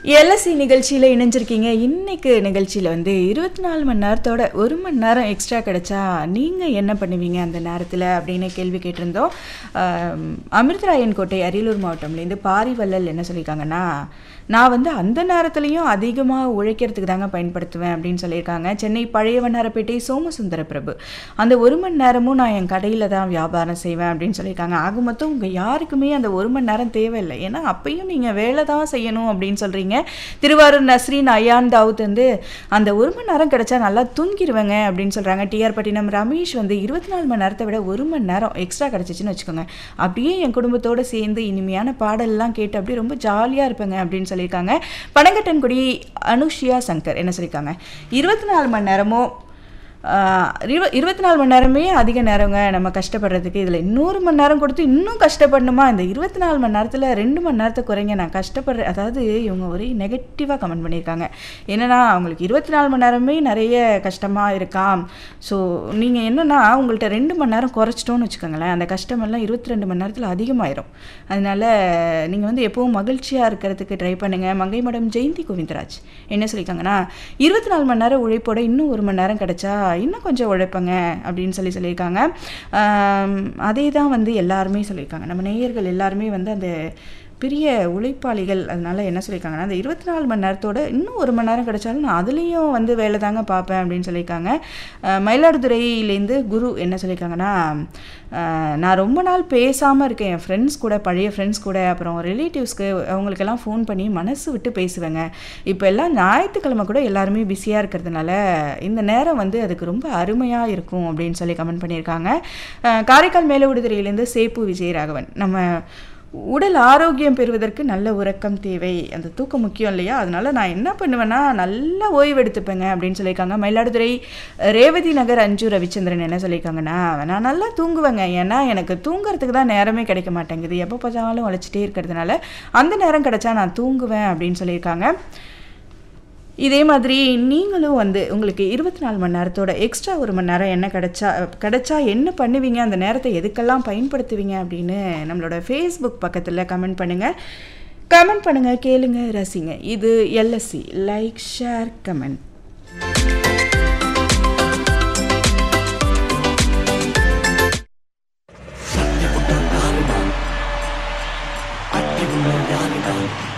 LSC நிகழ்ச்சியில் இணைஞ்சிருக்கீங்க இன்னைக்கு நிகழ்ச்சியில் வந்து இருபத்தி நாலு மணி நேரத்தோட ஒரு மணி நேரம் எக்ஸ்ட்ரா கிடைச்சா நீங்கள் என்ன பண்ணுவீங்க அந்த நேரத்தில் அப்படின்னு கேள்வி கேட்டிருந்தோம் ஆம், அமிர்தராயன் கோட்டை அரியலூர் மாவட்டம்லேருந்து பாரிவள்ளல் என்ன சொல்லியிருக்காங்கன்னா நான் வந்து அந்த நேரத்துலையும் அதிகமாக உழைக்கிறதுக்கு தாங்க பயன்படுத்துவேன் அப்படின்னு சொல்லியிருக்காங்க சென்னை பழைய வண்ணாரப்பேட்டை சோமசுந்தர பிரபு அந்த ஒரு மணி நேரமும் நான் என் கடையில் தான் வியாபாரம் செய்வேன் அப்படின்னு சொல்லியிருக்காங்க ஆக மொத்தம் உங்கள் யாருக்குமே அந்த ஒரு மணி நேரம் தேவையில்லை ஏன்னா அப்பயும் நீங்கள் வேலை தான் செய்யணும் அப்படின்னு சொல்கிறீங்க திருவாரூர் நஸ்ரீன் அயான் தாவூத் வந்து அந்த ஒரு மணி நேரம் கிடைச்சா நல்லா தூங்கிடுவேங்க அப்படின்னு சொல்கிறாங்க டிஆர் பட்டினம் ரமேஷ் வந்து இருபத்தி நாலு மணி நேரத்தை விட ஒரு மணி நேரம் எக்ஸ்ட்ரா கிடச்சிச்சின்னு வச்சுக்கோங்க அப்படியே என் குடும்பத்தோடு சேர்ந்து இனிமையான பாடல்லாம் கேட்டு அப்படியே ரொம்ப ஜாலியாக இருப்பேங்க அப்படின்னு சொல்லியிருக்காங்க பனங்கட்டன்குடி அனுஷியா சங்கர் என்ன சொல்லியிருக்காங்க இருபத்தி நாலு மணி நேரமும் ஆஹ், இருவ இருபத்தி நாலு மணி நேரமே அதிக நேரங்க நம்ம கஷ்டப்படுறதுக்கு இதில் இன்னொரு மணி நேரம் கொடுத்து இன்னும் கஷ்டப்படணுமா இந்த இருபத்தி நாலு மணி நேரத்தில் ரெண்டு மணி நேரத்தை குறைங்க நான் கஷ்டப்படுறேன் அதாவது இவங்க ஒரே நெகட்டிவாக கமெண்ட் பண்ணியிருக்காங்க என்னன்னா அவங்களுக்கு இருபத்தி நாலு மணி நேரமே நிறைய கஷ்டமாக இருக்காம் ஸோ நீங்கள் என்னன்னா உங்கள்கிட்ட ரெண்டு மணி நேரம் குறைச்சிட்டோன்னு வச்சுக்கோங்களேன் அந்த கஷ்டமெல்லாம் இருபத்தி ரெண்டு மணி நேரத்தில் அதிகமாயிரும் அதனால நீங்கள் வந்து எப்பவும் மகிழ்ச்சியாக இருக்கிறதுக்கு ட்ரை பண்ணுங்கள் மங்கை மடம் ஜெயந்தி கோவிந்தராஜ் என்ன சொல்லியிருக்காங்கன்னா இருபத்தி நாலு மணி நேரம் உழைப்போட இன்னும் ஒரு மணி நேரம் கிடைச்சா இன்னும் கொஞ்சம் உழைப்பங்க அப்படின்னு சொல்லி சொல்லியிருக்காங்க ஆம், அதே தான் வந்து எல்லாருமே சொல்லியிருக்காங்க நம்ம நேயர்கள் எல்லாருமே வந்து அந்த பெரிய உழைப்பாளிகள் அதனால என்ன சொல்லியிருக்காங்கன்னா அந்த இருபத்தி நாலு மணி நேரத்தோட இன்னும் ஒரு மணி நேரம் கிடைச்சாலும் நான் அதுலேயும் வந்து வேலை தாங்க பார்ப்பேன் அப்படின்னு சொல்லியிருக்காங்க அஹ், மயிலாடுதுறையிலேருந்து குரு என்ன சொல்லியிருக்காங்கன்னா அஹ், நான் ரொம்ப நாள் பேசாமல் இருக்கேன் என் ஃப்ரெண்ட்ஸ் கூட பழைய ஃப்ரெண்ட்ஸ் கூட அப்புறம் ரிலேட்டிவ்ஸ்க்கு அவங்களுக்கெல்லாம் ஃபோன் பண்ணி மனசு விட்டு பேசுவேங்க இப்போ எல்லாம் ஞாயிற்றுக்கிழமை கூட எல்லாருமே பிஸியாக இருக்கிறதுனால இந்த நேரம் வந்து அதுக்கு ரொம்ப அருமையாக இருக்கும் அப்படின்னு சொல்லி கமெண்ட் பண்ணியிருக்காங்க அஹ், காரைக்கால் மேலவிடுதுறையிலேருந்து சேப்பு விஜயராகவன் நம்ம உடல் ஆரோக்கியம் பெறுவதற்கு நல்ல உறக்கம் தேவை அந்த தூக்கம் முக்கியம் இல்லையா அதனால நான் என்ன பண்ணுவேன்னா நல்லா ஓய்வு எடுத்துப்பேங்க அப்படின்னு சொல்லியிருக்காங்க மயிலாடுதுறை ரேவதி நகர் அஞ்சு ரவிச்சந்திரன் என்ன சொல்லியிருக்காங்கன்னா நான் நல்லா தூங்குவேங்க ஏன்னா எனக்கு தூங்குறதுக்கு தான் நேரமே கிடைக்க மாட்டேங்குது எப்போ பார்த்தாலும் உழைச்சிட்டே இருக்கிறதுனால அந்த நேரம் கிடைச்சா நான் தூங்குவேன் அப்படின்னு சொல்லியிருக்காங்க இதே மாதிரி நீங்களும் வந்து உங்களுக்கு இருபத்தி நாலு மணி நேரத்தோட எக்ஸ்ட்ரா ஒரு மணி நேரம் என்ன கிடைச்சா கிடைச்சா என்ன பண்ணுவீங்க அந்த நேரத்தை எதுக்கெல்லாம் பயன்படுத்துவீங்க அப்படின்னு நம்மளோட ஃபேஸ்புக் பக்கத்தில் கமெண்ட் பண்ணுங்கள் கமெண்ட் பண்ணுங்கள் கேளுங்க ரசிங்க இது எல்எஸ்சி லைக் ஷேர் கமெண்ட் அட்டி உள்ள யாருடா